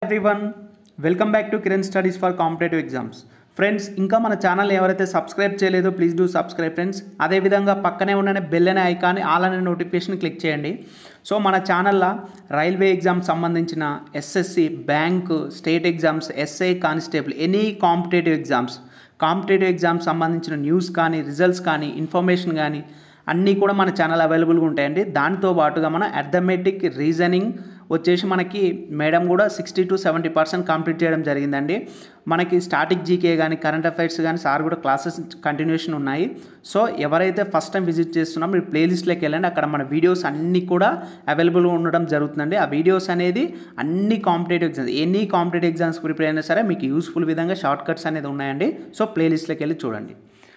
Everyone welcome back to Kiran studies for competitive exams friends ఇంకా మన channel ఎవరైతే subscribe చేయలేదో ప్లీజ్ డూ సబ్స్క్రైబ్ ఫ్రెండ్స్ అదేవిధంగా పక్కనే ఉన్న బెల్ అనే ఐకాన్ ఆల్ అనే నోటిఫికేషన్ క్లిక్ చేయండి సో మన ఛానల్లో రైల్వే ఎగ్జామ్ సంబంధించిన SSC bank state exams SI constable any competitive exams competitive exams సంబంధించిన న్యూస్ కానీ రిజల్ట్స్ కానీ ఇన్ఫర్మేషన్ కానీ అన్నీ కూడా మన ఛానల్ అవైలబుల్గా ఉంటాయండి దానితో పాటుగా మన అర్థమెటిక్ రీజనింగ్ వచ్చేసి మనకి మేడం కూడా sixty to seventy percent complete చేయడం జరిగిందండి మనకి స్టాటిక్ జీకే కానీ కరెంట్ అఫైర్స్ కానీ సార్ కూడా క్లాసెస్ కంటిన్యూషన్ ఉన్నాయి సో ఎవరైతే ఫస్ట్ టైం విజిట్ చేస్తున్నారో మీరు ప్లేలిస్ట్లోకి వెళ్ళండి అక్కడ మన వీడియోస్ అన్నీ కూడా అవైలబుల్గా ఉండడం జరుగుతుందండి ఆ వీడియోస్ అనేది అన్ని competitive exams any competitive exams prepare అయినా సరే మీకు యూస్ఫుల్ విధంగా షార్ట్ కట్స్ అనేది ఉన్నాయండి సో ప్లేలిస్ట్లోకి వెళ్ళి చూడండి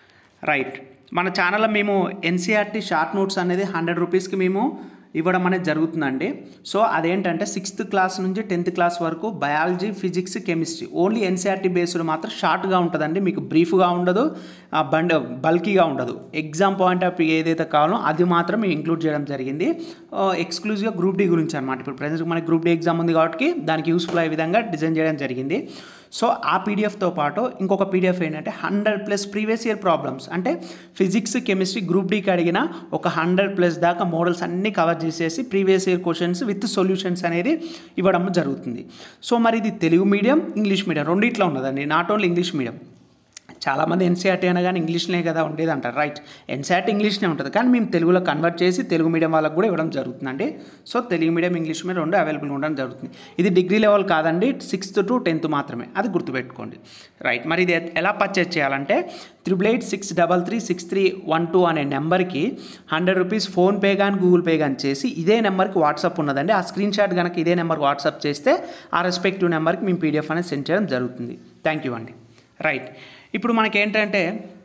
రైట్ మన ఛానల్లో మేము ఎన్సీఆర్టీ షార్ట్ నోట్స్ అనేది హండ్రెడ్ రూపీస్కి మేము ఇవ్వడం అనేది జరుగుతుందండి సో అదేంటంటే సిక్స్త్ క్లాస్ నుంచి టెన్త్ క్లాస్ వరకు biology physics chemistry only NCERT based మాత్రం షార్ట్గా ఉంటుందండి మీకు బ్రీఫ్గా ఉండదు బండ్ బల్కీగా ఉండదు ఎగ్జామ్ పాయింట్ ఆఫ్ ఏదైతే కావాలో అది మాత్రం మేము ఇంక్లూడ్ చేయడం జరిగింది ఎక్స్క్లూజివ్గా గ్రూప్ డి గురించి అనమాట ఇప్పుడు ప్రజెంట్ మనకి గ్రూప్ డి ఎగ్జామ్ ఉంది కాబట్టి దానికి యూస్ఫుల్ అయ్యే విధంగా డిజైన్ చేయడం జరిగింది సో ఆ పీడిఎఫ్తో పాటు ఇంకొక పీడిఎఫ్ ఏంటంటే hundred plus previous year problems అంటే ఫిజిక్స్ కెమిస్ట్రీ గ్రూప్ డీకి అడిగిన ఒక హండ్రెడ్ ప్లస్ దాకా మోడల్స్ అన్నీ కవర్ చేసేసి previous year questions with solutions అనేది ఇవ్వడం జరుగుతుంది సో మరి ఇది తెలుగు మీడియం ఇంగ్లీష్ మీడియం రెండిట్లో ఉన్నదండి నాట్ ఓన్లీ ఇంగ్లీష్ మీడియం చాలామంది ఎన్సీఆర్టీ అనగానే ఇంగ్లీష్నే కదా ఉండేది అంటారు రైట్ ఎన్సీఆర్టీ ఇంగ్లీష్నే ఉంటుంది కానీ మేము తెలుగులో కన్వర్ట్ చేసి తెలుగు మీడియం వాళ్ళకి కూడా ఇవ్వడం జరుగుతుందండి so Telugu medium English medium రెండు అవైలబుల్ ఉండడం జరుగుతుంది ఇది డిగ్రీ లెవెల్ కాదండి సిక్స్త్ టు టెన్త్ మాత్రమే అది గుర్తుపెట్టుకోండి రైట్ మరి ఇది ఎలా పర్చేజ్ చేయాలంటే triple eight six double three six three one two అనే నెంబర్కి హండ్రెడ్ రూపీస్ ఫోన్పే కానీ గూగుల్ పే కానీ చేసి ఇదే నెంబర్కి వాట్సాప్ ఉన్నదండి ఆ స్క్రీన్ షాట్ కనుక ఇదే నెంబర్కి వాట్సాప్ చేస్తే ఆ రెస్పెక్టివ్ నెంబర్కి మేము పీడిఎఫ్ అనేది సెండ్ చేయడం జరుగుతుంది థ్యాంక్ యూ అండి రైట్ ఇప్పుడు మనకేంటంటే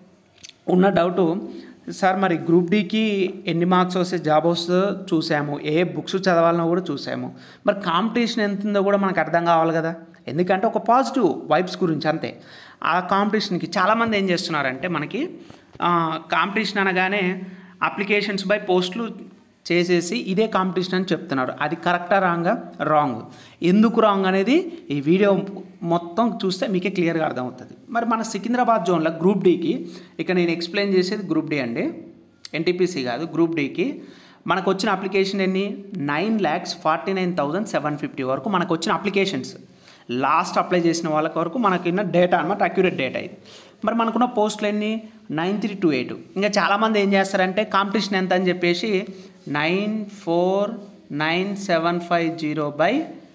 ఉన్న డౌటు సార్ మరి గ్రూప్ డీకి ఎన్ని మార్క్స్ వస్తే జాబ్ వస్తుందో చూసాము ఏ బుక్స్ చదవాలనో కూడా చూసాము మరి కాంపిటీషన్ ఎంత ఉందో కూడా మనకు అర్థం కావాలి కదా ఎందుకంటే ఒక పాజిటివ్ వైబ్స్ గురించి అంతే ఆ కాంపిటీషన్కి చాలామంది ఏం చేస్తున్నారంటే మనకి కాంపిటీషన్ అనగానే అప్లికేషన్స్ బై పోస్టులు చేసేసి ఇదే కాంపిటీషన్ అని చెప్తున్నారు అది కరెక్టా రాంగా రాంగ్ ఎందుకు రాంగ్ అనేది ఈ వీడియో మొత్తం చూస్తే మీకే క్లియర్గా అర్థమవుతుంది మరి మన సికింద్రాబాద్ జోన్లో గ్రూప్ డీకి ఇక నేను ఎక్స్ప్లెయిన్ చేసేది గ్రూప్ డి అండి ఎన్టీపీసీ కాదు గ్రూప్ డీకి మనకు వచ్చిన అప్లికేషన్ ఎన్ని nine lakhs forty nine thousand seven fifty వరకు మనకు వచ్చిన అప్లికేషన్స్ లాస్ట్ అప్లై చేసిన వాళ్ళకి వరకు మనకున్న డేటా అనమాట అక్యురేట్ డేటా ఇది మరి మనకున్న పోస్టులు ఎన్ని నైన్ త్రీ టూ ఎయిట్ ఇంకా చాలామంది ఏం చేస్తారంటే కాంపిటీషన్ ఎంత అని చెప్పేసి nine four nine seven five zero by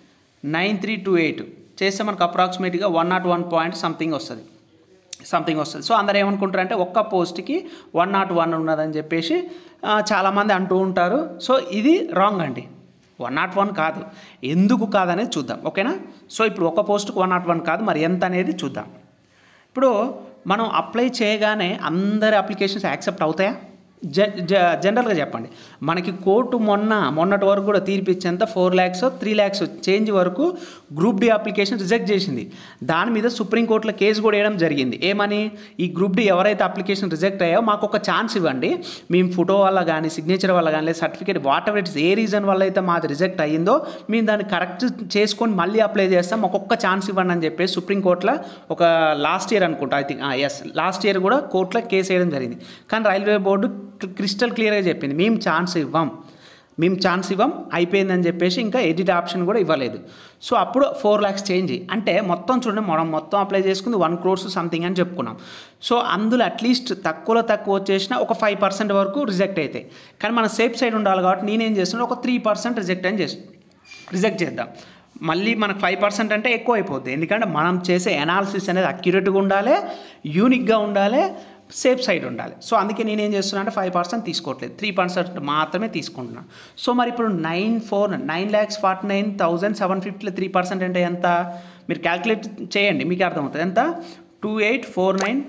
nine three two eight చేస్తే మనకు అప్రాక్సిమేట్గా one nought one point something వస్తుంది సంథింగ్ వస్తుంది సో అందరు ఏమనుకుంటారంటే ఒక్క పోస్ట్కి వన్ నాట్ వన్ ఉన్నదని చెప్పేసి చాలామంది అంటూ ఉంటారు సో ఇది రాంగ్ అండి వన్ నాట్ వన్ కాదు ఎందుకు కాదనేది చూద్దాం ఓకేనా సో ఇప్పుడు ఒక పోస్ట్కి వన్ నాట్ వన్ కాదు మరి ఎంత అనేది చూద్దాం ఇప్పుడు మనం అప్లై చేయగానే అందరి అప్లికేషన్స్ యాక్సెప్ట్ అవుతాయా జ జనరల్గా చెప్పండి మనకి కోర్టు మొన్న మొన్నటి వరకు కూడా తీర్పిచ్చేంత four lakhs three lakhs change వరకు గ్రూప్ డి అప్లికేషన్ రిజెక్ట్ చేసింది దాని మీద సుప్రీంకోర్టులో కేసు కూడా వేయడం జరిగింది ఏమని ఈ గ్రూప్ డి ఎవరైతే అప్లికేషన్ రిజెక్ట్ అయ్యాయో మాకు ఒక ఛాన్స్ ఇవ్వండి మేము ఫోటో వల్ల కానీ సిగ్నేచర్ వల్ల కానీ లేదా certificate whatever it's a reason వల్ల అయితే మాది రిజెక్ట్ అయ్యిందో మేము దాన్ని కరెక్ట్ చేసుకొని మళ్ళీ అప్లై చేస్తాం ఒక్కొక్క ఛాన్స్ ఇవ్వండి అని చెప్పేసి సుప్రీంకోర్టులో ఒక లాస్ట్ ఇయర్ అనుకుంటా I think yes last year కూడా కోర్టులో కేసు వేయడం జరిగింది కానీ రైల్వే బోర్డు క్రిస్టల్ క్లియర్గా చెప్పింది మేము ఛాన్స్ ఇవ్వం మేము ఛాన్స్ ఇవ్వం అయిపోయిందని చెప్పేసి ఇంకా ఎడిట్ ఆప్షన్ కూడా ఇవ్వలేదు సో అప్పుడు ఫోర్ ల్యాక్స్ చేంజ్ అంటే మొత్తం చూడండి మనం మొత్తం అప్లై చేసుకుంది వన్ క్రోర్స్ సంథింగ్ అని చెప్పుకున్నాం సో అందులో అట్లీస్ట్ తక్కువలో తక్కువ వచ్చేసిన ఒక ఫైవ్ పర్సెంట్ వరకు రిజెక్ట్ అవుతాయి కానీ మన సేఫ్ సైడ్ ఉండాలి కాబట్టి నేనేం చేస్తున్నా ఒక త్రీ పర్సెంట్ రిజెక్ట్ అని చేస్తాను రిజెక్ట్ చేద్దాం మళ్ళీ మనకు ఫైవ్ పర్సెంట్ అంటే ఎక్కువ అయిపోద్ది ఎందుకంటే మనం చేసే ఎనాలిసిస్ అనేది అక్యురేట్గా ఉండాలి యూనిక్గా ఉండాలి సేఫ్ సైడ్ ఉండాలి సో అందుకే నేను ఏం చేస్తున్నా అంటే ఫైవ్ పర్సెంట్ తీసుకోవట్లేదు త్రీ పర్సెంట్ మాత్రమే తీసుకుంటున్నాను సో మరి ఇప్పుడు nine four nine lakhs forty nine thousand seven ఫిఫ్టీలో త్రీ పర్సెంట్ అంటే ఎంత మీరు క్యాల్కులేట్ చేయండి మీకు అర్థమవుతుంది ఎంత two eight four nine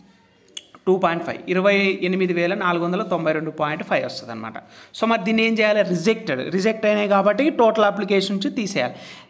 two point five ఇరవై ఎనిమిది వేల నాలుగు వందల తొంభై రెండు పాయింట్ ఫైవ్ వస్తుంది అనమాట సో మరి దీన్ని ఏం చేయాలి రిజెక్టెడ్ రిజెక్ట్ అయినాయి కాబట్టి టోటల్ అప్లికేషన్ నుంచి తీసేయాలి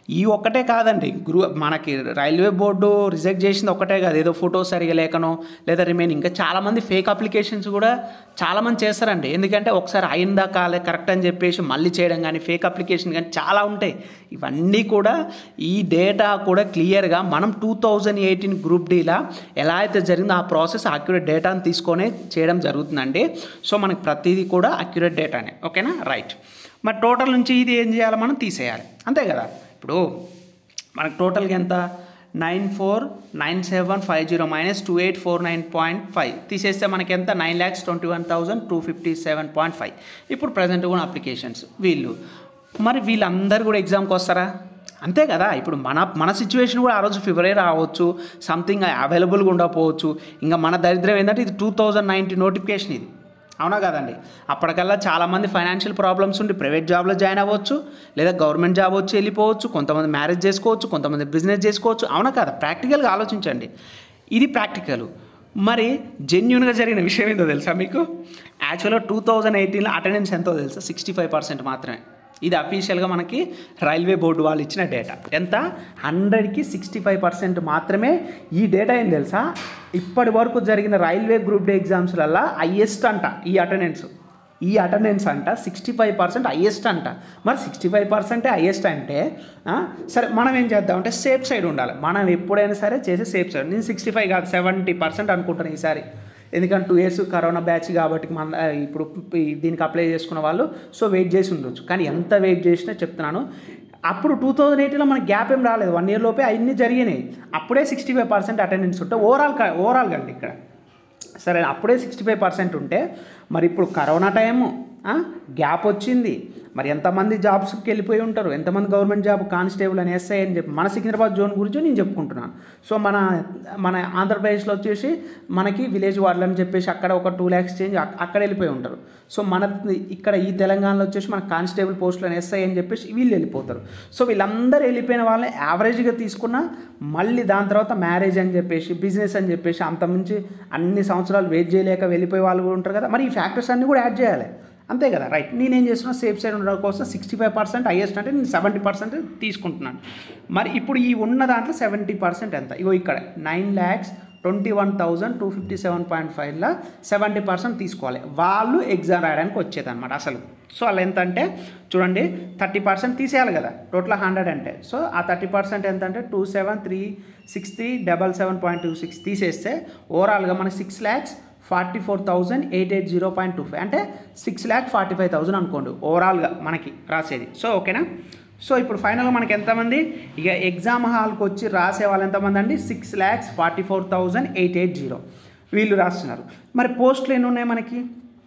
ఈ ఒక్కటే కాదండి గ్రూ మనకి రైల్వే బోర్డు రిజెక్ట్ చేసింది ఒక్కటే కాదు ఏదో ఫోటో సరిగా లేకనో లేదా రిమైనింగ్ ఇంకా చాలామంది ఫేక్ అప్లికేషన్స్ కూడా చాలామంది చేస్తారండి ఎందుకంటే ఒకసారి అయిందా కాలే కరెక్ట్ అని చెప్పేసి మళ్ళీ చేయడం కానీ ఫేక్ అప్లికేషన్ కానీ చాలా ఉంటాయి ఇవన్నీ కూడా ఈ డేటా కూడా క్లియర్గా మనం టూ థౌజండ్ ఎయిటీన్ గ్రూప్ డీలా ఎలా అయితే జరిగిందో ఆ ప్రాసెస్ అక్యురేట్ డేటాను తీసుకొనే చేయడం జరుగుతుందండి సో మనకి ప్రతిదీ కూడా అక్యురేట్ డేటానే ఓకేనా రైట్ మరి టోటల్ నుంచి ఇది ఏం చేయాలి మనం తీసేయాలి అంతే కదా ఇప్పుడు మనకు టోటల్గా ఎంత nine four nine seven five zero minus two eight four nine point five తీసేస్తే మనకి ఎంత nine lakhs twenty one thousand two fifty seven point five ఇప్పుడు ప్రజెంట్ కూడా అప్లికేషన్స్ వీళ్ళు మరి వీళ్ళందరూ కూడా ఎగ్జామ్కి వస్తారా అంతే కదా ఇప్పుడు మన మన సిచ్యువేషన్ కూడా ఆ రోజు ఫిబ్రవరి రావచ్చు సంథింగ్ అవైలబుల్గా ఉండకపోవచ్చు ఇంకా మన దరిద్రం ఏంటంటే ఇది టూ థౌజండ్ నైన్టీన్ నోటిఫికేషన్ ఇది అవునా కదండి అప్పటికల్లా చాలామంది ఫైనాన్షియల్ ప్రాబ్లమ్స్ ఉండి ప్రైవేట్ జాబ్లో జాయిన్ అవ్వచ్చు లేదా గవర్నమెంట్ జాబ్ వచ్చి వెళ్ళిపోవచ్చు కొంతమంది మ్యారేజ్ చేసుకోవచ్చు కొంతమంది బిజినెస్ చేసుకోవచ్చు అవునా కదా ప్రాక్టికల్గా ఆలోచించండి ఇది ప్రాక్టికల్ మరి జెన్యున్గా జరిగిన విషయం ఏంటో తెలుసా మీకు యాక్చువల్గా టూ థౌజండ్ ఎయిటీన్లో అటెండెన్స్ ఎంతో తెలుసా సిక్స్టీ ఫైవ్ పర్సెంట్ మాత్రమే ఇది అఫీషియల్గా మనకి రైల్వే బోర్డు వాళ్ళు ఇచ్చిన డేటా ఎంత హండ్రెడ్కి సిక్స్టీ ఫైవ్ పర్సెంట్ మాత్రమే ఈ డేటా ఏం తెలుసా ఇప్పటి వరకు జరిగిన రైల్వే గ్రూప్ డే ఎగ్జామ్స్లల్లో హయ్యెస్ట్ అంట ఈ అటెండెన్స్ ఈ అటెండెన్స్ అంట సిక్స్టీ ఫైవ్ పర్సెంట్ హయ్యెస్ట్ అంట మరి సిక్స్టీ ఫైవ్ పర్సెంటే హయ్యెస్ట్ అంటే ఆ, సరే మనం ఏం చేద్దామంటే సేఫ్ సైడ్ ఉండాలి మనం ఎప్పుడైనా సరే చేసే సేఫ్ సైడ్ నేను సిక్స్టీ ఫైవ్ కాదు సెవెంటీ పర్సెంట్ అనుకుంటాను ఈసారి ఎందుకంటే టూ ఇయర్స్ కరోనా బ్యాచ్ కాబట్టి మన ఆ, ఇప్పుడు ఈ దీనికి అప్లై చేసుకున్న వాళ్ళు సో వెయిట్ చేసి ఉండొచ్చు కానీ ఎంత వెయిట్ చేసినా చెప్తున్నాను అప్పుడు టూ థౌజండ్ ఎయిటీన్లో మనకి గ్యాప్ ఏం రాలేదు వన్ ఇయర్ లోపే అన్నీ జరిగినాయి అప్పుడే సిక్స్టీ ఫైవ్ పర్సెంట్ అటెండెన్స్ ఉంటే ఓవరాల్ ఓవరాల్గా అండి ఇక్కడ సరే అప్పుడే సిక్స్టీ ఫైవ్ పర్సెంట్ ఉంటే మరి ఇప్పుడు కరోనా టైము గ్యాప్ వచ్చింది మరి ఎంతమంది జాబ్స్కి వెళ్ళిపోయి ఉంటారు ఎంతమంది గవర్నమెంట్ జాబ్ కానిస్టేబుల్ అని ఎస్ఐ అని చెప్పి మన సికింద్రాబాద్ జోన్ గురించి నేను చెప్పుకుంటున్నాను సో మన మన ఆంధ్రప్రదేశ్లో వచ్చేసి మనకి విలేజ్ వార్డులు అని చెప్పేసి అక్కడ ఒక టూ ల్యాక్స్ చేంజ్ అక్- అక్కడ వెళ్ళిపోయి ఉంటారు సో మన ఇక్కడ ఈ తెలంగాణలో వచ్చేసి మన కానిస్టేబుల్ పోస్టులు అని ఎస్ఐ అని చెప్పేసి వీళ్ళు వెళ్ళిపోతారు సో వీళ్ళందరూ వెళ్ళిపోయిన వాళ్ళని యావరేజ్గా తీసుకున్న మళ్ళీ దాని తర్వాత మ్యారేజ్ అని చెప్పేసి బిజినెస్ అని చెప్పేసి అంతమించి అన్ని సంవత్సరాలు వెయిట్ చేయలేక వెళ్ళిపోయే వాళ్ళు కూడా ఉంటారు కదా మరి ఈ ఫ్యాక్టర్స్ అన్నీ కూడా యాడ్ చేయాలి అంతే కదా రైట్ నేనేం చేస్తున్నా సేఫ్ సైడ్ ఉండడం కోసం సిక్స్టీ ఫైవ్ పర్సెంట్ హైయెస్ట్ అంటే నేను సెవెంటీ పర్సెంట్ తీసుకుంటున్నాను మరి ఇప్పుడు ఈ ఉన్న దాంట్లో సెవెంటీ పర్సెంట్ ఎంత ఇగో ఇక్కడ nine lakhs twenty one thousand two fifty seven point ఫైవ్లో సెవెంటీ పర్సెంట్ తీసుకోవాలి వాళ్ళు ఎగ్జామ్ రాయడానికి వచ్చేది అనమాట అసలు సో వాళ్ళు ఎంత అంటే చూడండి థర్టీ పర్సెంట్ తీసేయాలి కదా టోటల్ హండ్రెడ్ అంటే సో ఆ థర్టీ పర్సెంట్ ఎంత అంటే two seven three six three double seven point two six తీసేస్తే ఓవరాల్గా మనకి six lakhs forty four thousand eight eight zero point two five అంటే six lakh forty five thousand అనుకోండి ఓవరాల్గా మనకి రాసేది సో ఓకేనా సో ఇప్పుడు ఫైనల్గా మనకి ఎంతమంది ఇక ఎగ్జామ్ హాల్కి వచ్చి రాసే వాళ్ళు ఎంతమంది అండి six lakhs forty four thousand eight eight zero వీళ్ళు రాస్తున్నారు మరి పోస్టులు ఎన్ని ఉన్నాయి మనకి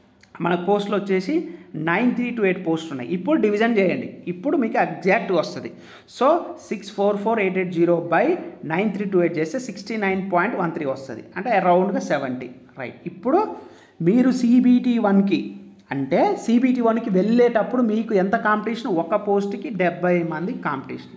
మన పోస్టులు వచ్చేసి nine three two eight post ఉన్నాయి ఇప్పుడు డివిజన్ చేయండి ఇప్పుడు మీకు ఎగ్జాక్ట్ వస్తుంది so six four four eight eight zero by nine three two eight చేస్తే sixty nine point one three వస్తుంది అంటే అరౌండ్గా సెవెంటీ రైట్ ఇప్పుడు మీరు సిబిటి వన్కి అంటే సిబిటి వన్కి వెళ్ళేటప్పుడు మీకు ఎంత కాంపిటీషన్ ఒక పోస్ట్కి డెబ్బై మంది కాంపిటీషన్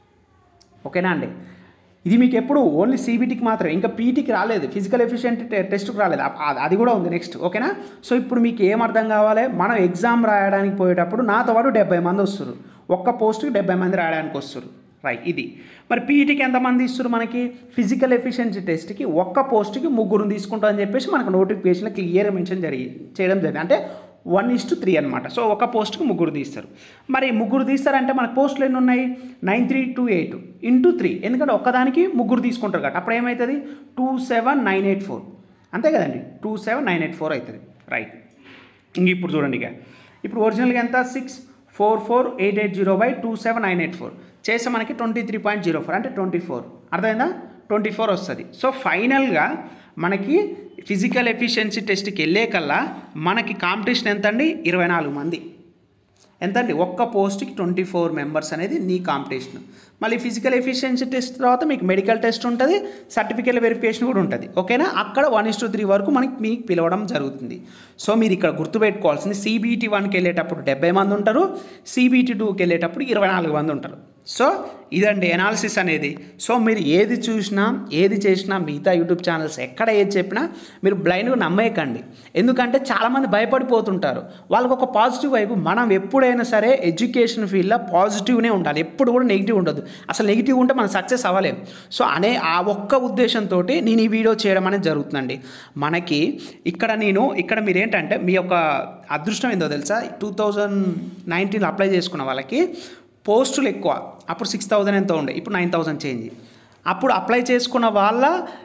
ఓకేనా అండి ఇది మీకు ఎప్పుడు ఓన్లీ సీబీటీకి మాత్రమే ఇంకా పీటీకి రాలేదు ఫిజికల్ ఎఫిషియెంట్ టెస్ట్కి రాలేదు అ- అది- అది కూడా ఉంది నెక్స్ట్ ఓకేనా సో ఇప్పుడు మీకు ఏం అర్థం కావాలి మనం ఎగ్జామ్ రాయడానికి పోయేటప్పుడు నాతో పాటు డెబ్బై మంది వస్తారు ఒక్క పోస్ట్కి డెబ్బై మంది రాయడానికి వస్తారు రైట్ ఇది మరి పీఈటీకి ఎంతమంది ఇస్తారు మనకి ఫిజికల్ ఎఫిషియన్సీ టెస్ట్కి ఒక్క పోస్ట్కి ముగ్గురు తీసుకుంటాం అని చెప్పేసి మనకు నోటిఫికేషన్లో క్లియర్గా మెన్షన్ జరిగి చేయడం జరిగింది అంటే వన్ ఇస్ టు త్రీ అనమాట సో ఒక పోస్ట్కి ముగ్గురు తీస్తారు మరి ముగ్గురు తీస్తారంటే మనకు పోస్టులు ఎన్ని ఉన్నాయి nine three two eight into three ఎందుకంటే ఒక్కదానికి ముగ్గురు తీసుకుంటారు కాబట్టి అప్పుడు ఏమవుతుంది two seven nine eight four అంతే కదండి two seven nine eight four అవుతుంది రైట్ ఇంక ఇప్పుడు చూడండి ఇక ఇప్పుడు ఒరిజినల్గా ఎంత six four four eight eight zero by two seven nine eight four చేస్తే మనకి twenty three point zero four అంటే ట్వంటీ ఫోర్ అర్థమైందా ట్వంటీ ఫోర్ వస్తుంది సో ఫైనల్గా మనకి ఫిజికల్ ఎఫిషియన్సీ టెస్ట్కి వెళ్ళే కల్లా మనకి కాంపిటీషన్ ఎంత అండి ఇరవై నాలుగు మంది ఎంతండి ఒక్క పోస్ట్కి ట్వంటీ ఫోర్ మెంబర్స్ అనేది నీ కాంపిటీషన్ మళ్ళీ ఫిజికల్ ఎఫిషియన్సీ టెస్ట్ తర్వాత మీకు మెడికల్ టెస్ట్ ఉంటుంది సర్టిఫికేట్ వెరిఫికేషన్ కూడా ఉంటుంది ఓకేనా అక్కడ వన్ ఇస్ టు త్రీ వరకు మనకి మీకు పిలవడం జరుగుతుంది సో మీరు ఇక్కడ గుర్తుపెట్టుకోవాల్సింది సిబిటి వన్కి వెళ్ళేటప్పుడు డెబ్బై మంది ఉంటారు సిబిటి టూకి వెళ్ళేటప్పుడు ఇరవై నాలుగు మంది ఉంటారు సో ఇదండి ఎనాలిసిస్ అనేది సో మీరు ఏది చూసినా ఏది చేసినా మిగతా యూట్యూబ్ ఛానల్స్ ఎక్కడ ఏది చెప్పినా మీరు బ్లైండ్గా నమ్మేయకండి ఎందుకంటే చాలామంది భయపడిపోతుంటారు వాళ్ళకి ఒక పాజిటివ్ వైపు మనం ఎప్పుడైనా సరే ఎడ్యుకేషన్ ఫీల్డ్లో పాజిటివ్నే ఉండాలి ఎప్పుడు కూడా నెగిటివ్ ఉండదు అసలు నెగిటివ్ ఉంటే మనం సక్సెస్ అవ్వలేం సో అనే ఆ ఒక్క ఉద్దేశంతో నేను ఈ వీడియో చేయడం అనేది జరుగుతుందండి మనకి ఇక్కడ నేను ఇక్కడ మీరు ఏంటంటే మీ యొక్క అదృష్టం ఏందో తెలుసా టూ థౌజండ్ నైన్టీన్లో అప్లై చేసుకున్న వాళ్ళకి పోస్టులు ఎక్కువ అప్పుడు సిక్స్ థౌజండ్ ఎంతో ఉండే ఇప్పుడు నైన్ థౌజండ్ చేంజ్ అప్పుడు అప్లై చేసుకున్న వాళ్ళ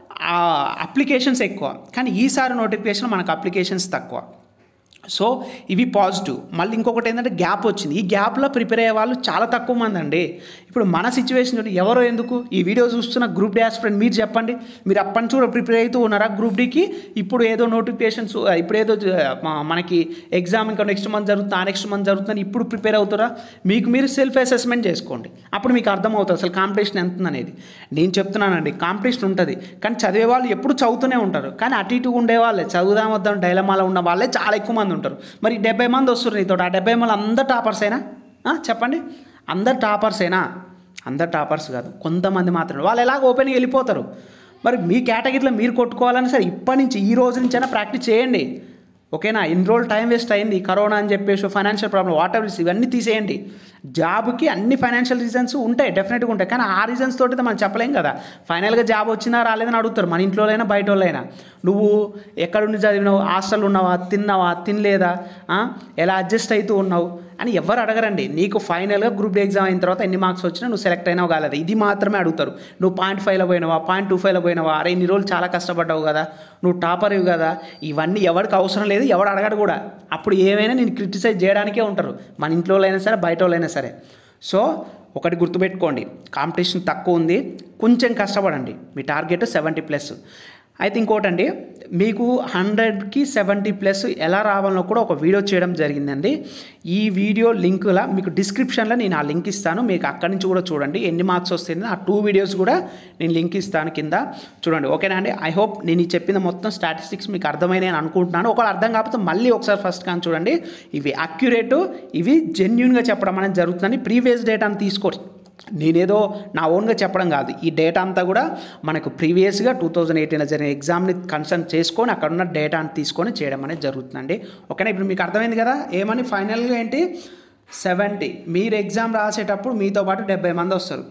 అప్లికేషన్స్ ఎక్కువ కానీ ఈసారి నోటిఫికేషన్ మనకు అప్లికేషన్స్ తక్కువ సో ఇవి పాజిటివ్ మళ్ళీ ఇంకొకటి ఏంటంటే గ్యాప్ వచ్చింది ఈ గ్యాప్లో ప్రిపేర్ అయ్యే వాళ్ళు చాలా తక్కువ మంది అండి ఇప్పుడు మన సిచ్యువేషన్ చూడండి ఎవరో ఎందుకు ఈ వీడియో చూస్తున్న గ్రూప్ డి ఫ్రెండ్ మీరు చెప్పండి మీరు అప్పటి నుంచి కూడా ప్రిపేర్ అవుతూ ఉన్నారా గ్రూప్ డికి ఇప్పుడు ఏదో నోటిఫికేషన్స్ ఇప్పుడు ఏదో మ- మనకి ఎగ్జామ్ ఇంకా నెక్స్ట్ మంత్ జరుగుతుంది ఆ నెక్స్ట్ మంత్ జరుగుతుంది ఇప్పుడు ప్రిపేర్ అవుతారా మీకు మీరు సెల్ఫ్ అసెస్మెంట్ చేసుకోండి అప్పుడు మీకు అర్థమవుతుంది అసలు కాంపిటీషన్ ఎంత ఉందనేది నేను చెప్తున్నానండి కాంపిటీషన్ ఉంటుంది కానీ చదివే వాళ్ళు ఎప్పుడు చదువుతూనే ఉంటారు కానీ అటు ఇటు ఉండే వాళ్ళే చదువుదాం వద్దాం డైలమాలో ఉన్న వాళ్ళే చాలా ఎక్కువ మంది ఉంటారు మరి డెబ్బై మంది వస్తారు నీతో ఆ డెబ్బై మంది అందరు టాపర్సేనా ఆ, చెప్పండి అందరు టాపర్సేనా అందరు టాపర్స్ కాదు కొంతమంది మాత్రమే వాళ్ళు ఎలాగ ఓపెన్గా వెళ్ళిపోతారు మరి మీ కేటగిరీలో మీరు కొట్టుకోవాలని సరే ఇప్పటి నుంచి ఈ రోజు నుంచైనా ప్రాక్టీస్ చేయండి ఓకేనా ఇన్ని రోజులు టైం వేస్ట్ అయింది కరోనా అని చెప్పేసి ఫైనాన్షియల్ ప్రాబ్లం వాట్ ఎవర్ ఇవన్నీ తీసేయండి జాబ్కి అన్ని ఫైనాన్షియల్ రీజన్స్ ఉంటాయి డెఫినెట్గా ఉంటాయి కానీ ఆ రీజన్స్ తోటి అయితే మనం చెప్పలేం కదా ఫైనల్గా జాబ్ వచ్చిందా రాలేదని అడుగుతారు మన ఇంట్లో అయినా బయట వాళ్ళైనా నువ్వు ఎక్కడుండి చదివినావు హాస్టల్ ఉన్నావా తిన్నావా తినలేదా ఆ? ఎలా అడ్జస్ట్ అవుతూ ఉన్నావు అని ఎవరు అడగరండి నీకు ఫైనల్గా గ్రూప్ డి ఎగ్జామ్ అయిన తర్వాత ఎన్ని మార్క్స్ వచ్చినా నువ్వు సెలెక్ట్ అయినావు కాలేదు ఇది మాత్రమే అడుగుతారు నువ్వు పాయింట్ ఫైవ్లో పోయినావా పాయింట్ టూ ఫైవ్లో పోయినావా అరే ఇన్ని రోజులు చాలా కష్టపడ్డావు కదా నువ్వు టాపర్ ఇవి కదా ఇవన్నీ ఎవరికి అవసరం లేదు ఎవడు అడగడు కూడా అప్పుడు ఏమైనా నేను క్రిటిసైజ్ చేయడానికే ఉంటారు మన ఇంట్లో అయినా సరే బయట వాళ్ళైనా సరే సో ఒకటి గుర్తుపెట్టుకోండి కాంపిటీషన్ తక్కువ ఉంది కొంచెం కష్టపడండి మీ టార్గెట్ సెవెంటీ ప్లస్ అయితే ఇంకోటండి మీకు హండ్రెడ్కి సెవెంటీ ప్లస్ ఎలా రావాలో కూడా ఒక వీడియో చేయడం జరిగిందండి ఈ వీడియో లింక్లా మీకు డిస్క్రిప్షన్లో నేను ఆ లింక్ ఇస్తాను మీకు అక్కడి నుంచి కూడా చూడండి ఎన్ని మార్క్స్ వస్తుంది ఆ టూ వీడియోస్ కూడా నేను లింక్ ఇస్తాను కింద చూడండి ఓకేనా అండి ఐ హోప్ నేను ఈ చెప్పిన మొత్తం స్టాటిస్టిక్స్ మీకు అర్థమైనాయి అని అనుకుంటున్నాను ఒకవేళ అర్థం కాకపోతే మళ్ళీ ఒకసారి ఫస్ట్ కానీ చూడండి ఇవి అక్యురేటు ఇవి జెన్యున్గా చెప్పడం అనేది జరుగుతుందని ప్రీవియస్ డేటాను తీసుకోండి నేనేదో నా ఓన్గా చెప్పడం కాదు ఈ డేటా అంతా కూడా మనకు ప్రీవియస్గా టూ థౌజండ్ ఎయిటీన్లో జరిగిన ఎగ్జామ్ని కన్సల్ట్ చేసుకొని అక్కడ ఉన్న డేటాని తీసుకొని చేయడం అనేది జరుగుతుందండి ఓకేనా ఇప్పుడు మీకు అర్థమైంది కదా ఏమని ఫైనల్గా ఏంటి సెవెంటీ మీరు ఎగ్జామ్ రాసేటప్పుడు మీతో పాటు డెబ్బై మంది వస్తారు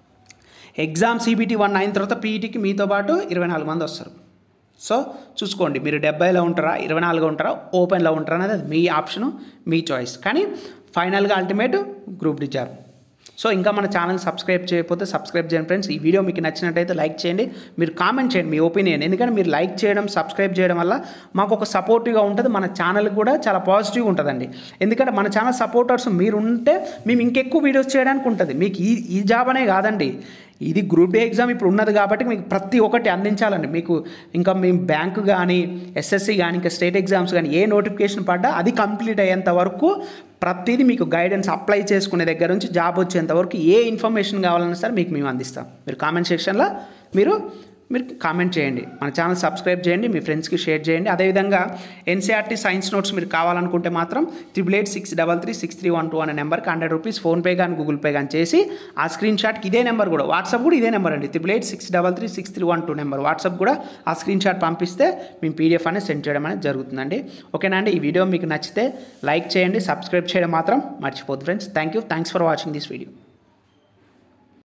ఎగ్జామ్ సిబిటీ వన్ అయిన తర్వాత పీఈటీకి మీతో పాటు ఇరవై నాలుగు మంది వస్తారు సో చూసుకోండి మీరు డెబ్బైలో ఉంటారా ఇరవై నాలుగు ఉంటారా ఓపెన్లో ఉంటారా అనేది అది మీ ఆప్షను మీ చాయిస్ కానీ ఫైనల్గా ultimate group D job so ఇంకా మన ఛానల్ సబ్స్క్రైబ్ చేయకపోతే సబ్స్క్రైబ్ చేయండి ఫ్రెండ్స్ ఈ వీడియో మీకు నచ్చినట్టయితే లైక్ చేయండి మీరు కామెంట్ చేయండి మీ ఒపీనియన్ ఎందుకంటే మీరు లైక్ చేయడం సబ్స్క్రైబ్ చేయడం వల్ల మాకు ఒక సపోర్టివ్గా ఉంటుంది మన ఛానల్ కూడా చాలా పాజిటివ్గా ఉంటుందండి ఎందుకంటే మన ఛానల్ సపోర్టర్స్ మీరు ఉంటే మేము ఇంకెక్కువ వీడియోస్ చేయడానికి ఉంటుంది మీకు ఈ ఈ జాబ్ అనే కాదండి ఇది గ్రూప్ డి ఎగ్జామ్ ఇప్పుడు ఉన్నది కాబట్టి మీకు ప్రతి ఒక్కటి అందించాలండి మీకు ఇంకా మేము బ్యాంకు కానీ ఎస్ఎస్సి కానీ ఇంకా స్టేట్ ఎగ్జామ్స్ కానీ ఏ నోటిఫికేషన్ పడ్డా అది కంప్లీట్ అయ్యేంత వరకు ప్రతిదీ మీకు గైడెన్స్ అప్లై చేసుకునే దగ్గర నుంచి జాబ్ వచ్చేంత వరకు ఏ ఇన్ఫర్మేషన్ కావాలన్నా సరే మీకు మేము అందిస్తాం మీరు కామెంట్ సెక్షన్లో మీరు మీరు కామెంట్ చేయండి మన ఛానల్ సబ్స్క్రైబ్ చేయండి మీ ఫ్రెండ్స్కి షేర్ చేయండి అదేవిధంగా ఎన్సీఆర్టీ సైన్స్ నోట్స్ మీరు కావాలనుకుంటే మాత్రం triple eight six double three six three one two అనే నెంబర్కి హండ్రెడ్ రూపీస్ ఫోన్పే కానీ గూగుల్ పే కానీ చేసి ఆ స్క్రీన్ షాట్కి ఇదే నెంబర్ కూడా వాట్సాప్ కూడా ఇదే నెంబర్ అండి triple eight six double three six three one two number WhatsApp కూడా ఆ స్క్రీన్ షాట్ పంపిస్తే మేము పీడిఎఫ్ అనేది సెండ్ చేయడం అనేది జరుగుతుందండి ఓకేనా అండి ఈ వీడియో మీకు నచ్చితే లైక్ చేయండి సబ్స్క్రైబ్ చేయడం మాత్రం మర్చిపోద్దు friends thank you thanks for watching this video